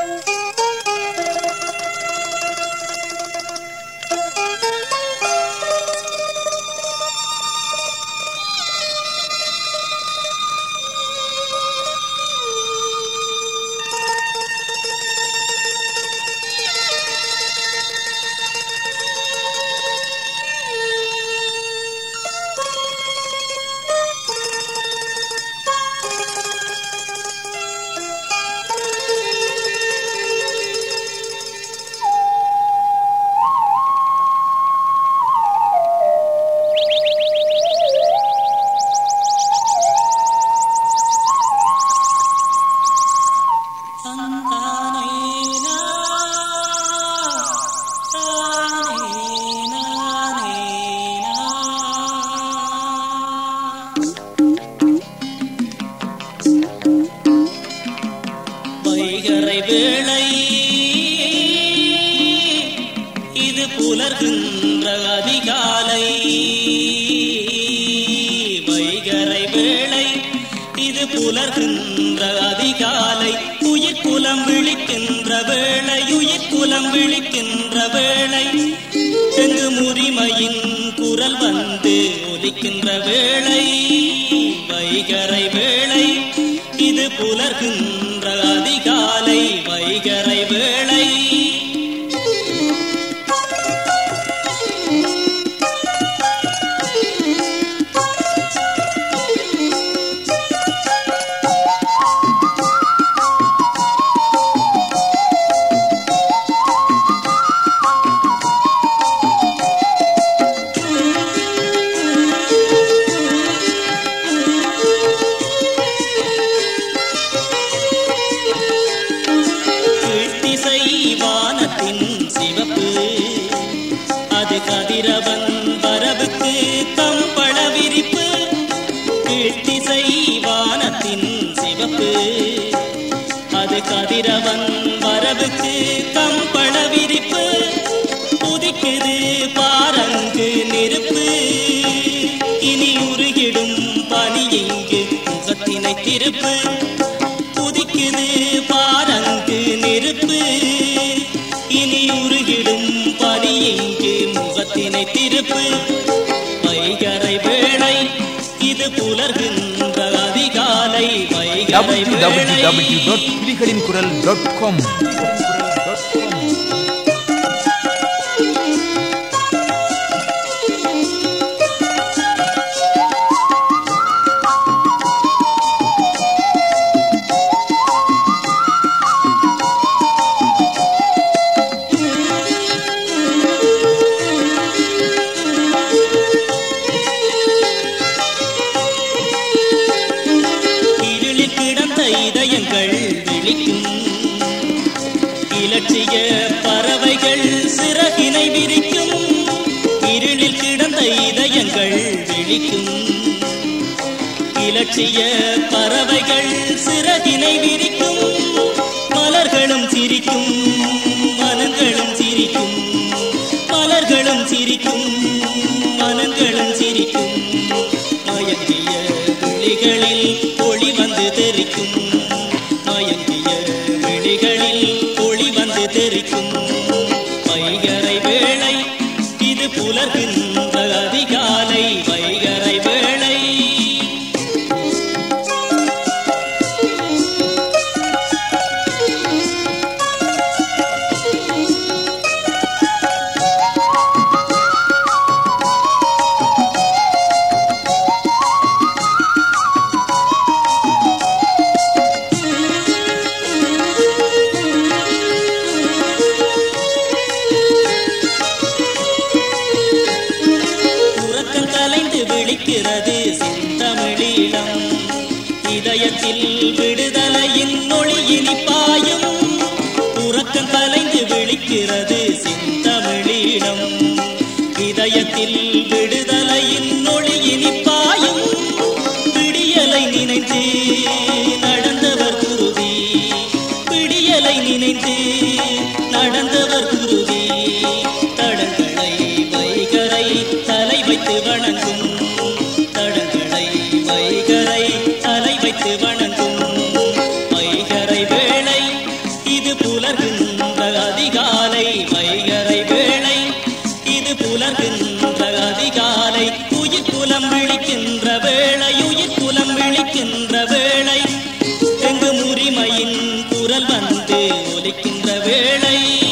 வைகரை வேளை இது புலர்கின்ற அதிகாலை வைகரை வேளை இது புலர்கின்ற அதிகாலை உயிர் குலம் விழிக்கின்ற வேளை உயிர் குலம் விழிக்கின்ற வேளை எங்கு முறிமையின் குரல் வந்து ஒலிக்கின்ற வேளை வைகரை வேளை இது புலர்கின்ற அதிகாலை வைகரை வேளை கீழ்த்திசை வானத்தின் சிவப்பு அது கதிரவன் வரவுக்கு கம்பள விரிப்பு கீழ்த்திசை வானத்தின் சிவப்பு அது கதிரவன் வரவுக்கு கம்பள விரிப்பு புதிக்குது பாரங்கு நெருப்பு இனி உருகிடும் பனி இங்கு முகத்தினை திருப்பு புதிக்குது பாரங்கு நெருப்பு இனி உருகிடும் பனி இங்கு முகத்தினை திருப்பு வைகரை வேளை இது புலர்கின்ற அதிகாலை வைகரை வேளை www.புலிகளின்குரல்.com இருளில் கிடந்த இதயங்கள் விழிக்கும் இலட்சிய பறவைகள் சிறகினை விரிக்கும் இருளில் கிடந்த இதயங்கள் விழிக்கும் இலட்சிய பறவைகள் சிறகினை விரிக்கும் மலர்களும் சிரிக்கும் மனங்களும் சிரிக்கும் மலர்களும் சிரிக்கும் மனங்களும் சிரிக்கும் மயங்கிய விழிகளில் ஒளி வந்து தெரிக்கும் மயங்கிய விழிகளில் ஒளி வந்து தெரிக்கும் வைகரை வேளை இது புலர்கின்ற அதிகாலை வைகரை வேளை உறக்கம் கலைந்து விழிக்கிறது செந்தமிழீழம் இதயத்தில் விடுதலையின் ஒளியினி பாயும் உறக்கம் கலைந்து விழிக்கிறது செந்தமிழீழம் இதயத்தில் விடுதலையின் ஒளியினி பாயும் விடியலை நினைத்து நடந்தவர் குருதி விடியலை நினைத்து நடந்தவர் குருதி தடங்களை வைகரை தலை வைத்து வணங்கும் தடங்களை வைகரை தலை வைத்து வணங்கும் வைகரை வேளை இது புல குரல் வந்து ஒலிக்கின்ற வேளை